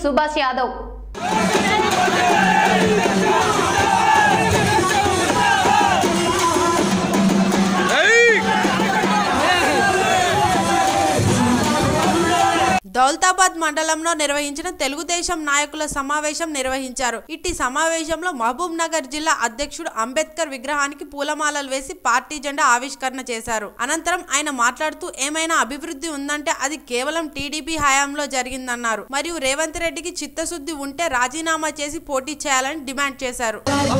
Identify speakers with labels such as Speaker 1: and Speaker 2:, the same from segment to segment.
Speaker 1: సుభాష్ యాదవ్
Speaker 2: దౌలతాబాద్ మండలంలో నిర్వహించిన తెలుగుదేశం నాయకుల సమావేశం నిర్వహించారు ఇట్టి సమావేశంలో మహబూబ్ నగర్ జిల్లా అధ్యక్షుడు అంబేద్కర్ విగ్రహానికి పూలమాలలు వేసి పార్టీ జెండా ఆవిష్కరణ చేశారు అనంతరం ఆయన మాట్లాడుతూ ఏమైనా అభివృద్ధి ఉందంటే అది కేవలం టీడీపీ హయాంలో జరిగిందన్నారు మరియు రేవంత్ రెడ్డికి చిత్తశుద్ధి ఉంటే రాజీనామా చేసి పోటీ చేయాలని డిమాండ్ చేశారు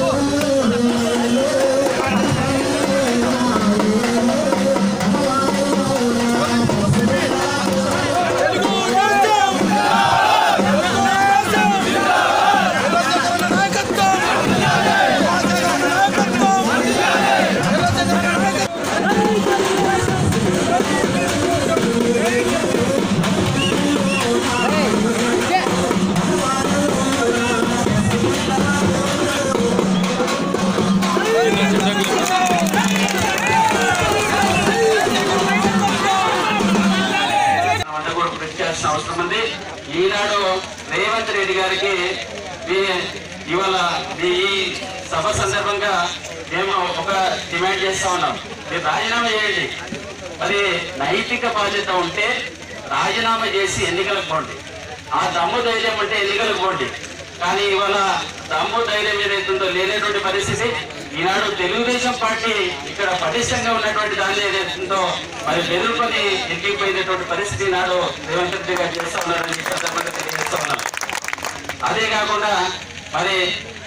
Speaker 3: వంట కూడా కృషి చేయాల్సిన అవసరం ఉంది ఈనాడు రేవంత్ రెడ్డి గారికి ఈ- ఇవాళ ఈ సభ సందర్భంగా మేము ఒక డిమాండ్ చేస్తా ఉన్నాం మీరు రాజీనామా చేయండి అది నైతిక బాధ్యత ఉంటే రాజీనామా చేసి ఎన్నికలకు పోండి ఆ దమ్ము ధైర్యం అంటే ఎన్నికలకు పోండి కానీ ఇవాళ దమ్ము ధైర్యం ఏదైతుందో లేనటువంటి పరిస్థితి ఈనాడు తెలుగుదేశం పార్టీ ఇక్కడ పటిష్టంగా ఉన్నటువంటి దాన్ని ఏదైతుందో మరి బెదురుకొని ఎక్కిపోయినటువంటి పరిస్థితి నాడు రేవంత్ రెడ్డి గారు చేస్తా ఉన్నారని ఈ సందర్భంగా తెలియజేస్తా ఉన్నాం అదే కాకుండా మరి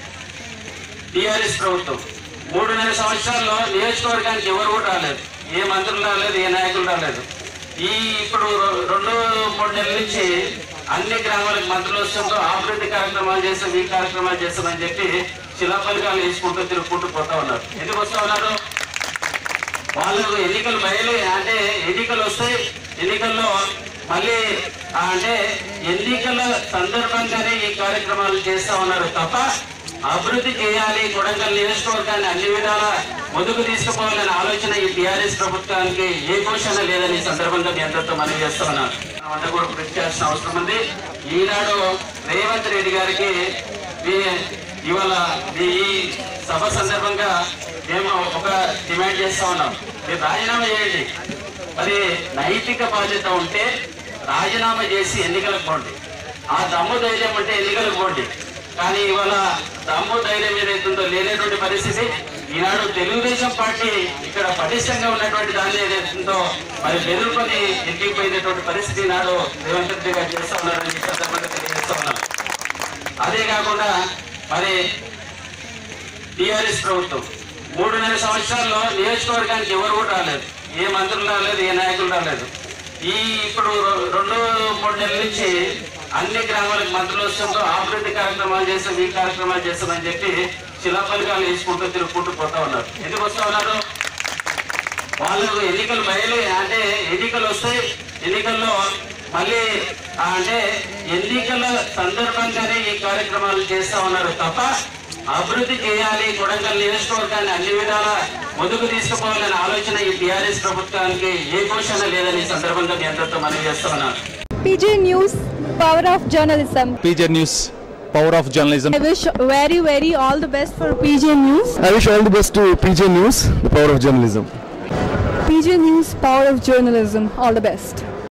Speaker 3: టిఆర్ఎస్ ప్రభుత్వం మూడున్నర సంవత్సరాల్లో నియోజకవర్గానికి ఎవరు కూడా రాలేదు ఏ మంత్రులు రాలేదు ఏ నాయకులు రాలేదు ఈ ఇప్పుడు రెండు మూడు నెలల నుంచి అన్ని గ్రామాలకు మంత్రులు వస్తుందో అభివృద్ధి కార్యక్రమాలు చేస్తాం ఈ కార్యక్రమాలు చేస్తామని చెప్పి శిలాఫలికాలు వేసుకుంటూ తిరుగుకుంటూ పోతా ఉన్నారు ఎందుకు వస్తా ఉన్నారు వాళ్ళకు ఎన్నికలు బయలు అంటే ఎన్నికలు వస్తాయి ఎన్నికల్లో మళ్ళీ ఆ అంటే ఎన్నికల సందర్భంగానే ఈ కార్యక్రమాలు చేస్తా ఉన్నారు తప్ప అభివృద్ధి చేయాలి కొడంగల్ నియోజకవర్గాన్ని అన్ని విధాల ముందుకు తీసుకుపోవాలనే ఆలోచన ఈ టిఆర్ఎస్ ప్రభుత్వానికి ఏ పోషణ లేదని ఈ సందర్భంగా మీ అందరితో మనం చేస్తా ఉన్నాను అంతా కూడా కృషి చేయాల్సిన అవసరం ఉంది ఈనాడు రేవంత్ రెడ్డి గారికి ఈ- ఇవాళ ఈ సభ సందర్భంగా మేము ఒక డిమాండ్ చేస్తా ఉన్నాం మీరు రాజీనామా చేయండి అది నైతిక బాధ్యత ఉంటే రాజీనామా చేసి ఎన్నికలకు పోండి ఆ దమ్ము ధైర్యం అంటే ఎన్నికలకు పోండి కానీ ఇవాళ దమ్ము ధైర్యం ఏదైతుందో లేనటువంటి పరిస్థితి ఈనాడు తెలుగుదేశం పార్టీ ఇక్కడ పటిష్టంగా ఉన్నటువంటి దాన్ని ఏదైతుందో మరి బెదురుకొని ఎక్కిపోయినటువంటి పరిస్థితి నాడు రేవంత్ రెడ్డి గారు చేస్తా ఉన్నారని ఈ సందర్భంగా తెలియజేస్తా ఉన్నాం అదే కాకుండా మరి టిఆర్ఎస్ ప్రభుత్వం మూడున్నర సంవత్సరాల్లో నియోజకవర్గానికి ఎవరు కూడా రాలేదు ఏ మంత్రులు రాలేదు ఏ నాయకులు రాలేదు ఈ ఇప్పుడు రెండు మూడు నెలల నుంచి అన్ని గ్రామాలకు మంత్రులు వస్తుందో అభివృద్ధి కార్యక్రమాలు చేస్తాం ఈ కార్యక్రమాలు చేస్తామని చెప్పి శిలాఫలికాలు వేసుకుంటూ తిరుగుకుంటూ పోతా ఉన్నారు ఎందుకు వస్తా ఉన్నారు వాళ్ళకు ఎన్నికలు బయలు అంటే ఎన్నికలు వస్తాయి ఎన్నికల్లో మళ్ళీ ఆ అంటే ఎన్నికల సందర్భంగానే ఈ కార్యక్రమాలు చేస్తా ఉన్నారు తప్ప అభివృద్ధి చేయాలి కొడంగల్ నియోజకవర్గాన్ని అన్ని విధాల ముందుకు తీసుకుపోవాలనే ఆలోచన ఈ టిఆర్ఎస్ ప్రభుత్వానికి ఏ పోషణ లేదని ఈ సందర్భంగా మీ అందరితో మనం చేస్తా ఉన్నాను
Speaker 4: PJ News, power of journalism.
Speaker 5: PJ News, power of journalism.
Speaker 4: I wish very, very all the best for PJ News.
Speaker 6: I wish all the best to PJ News, the power of journalism.
Speaker 4: PJ News, power of journalism. All the best.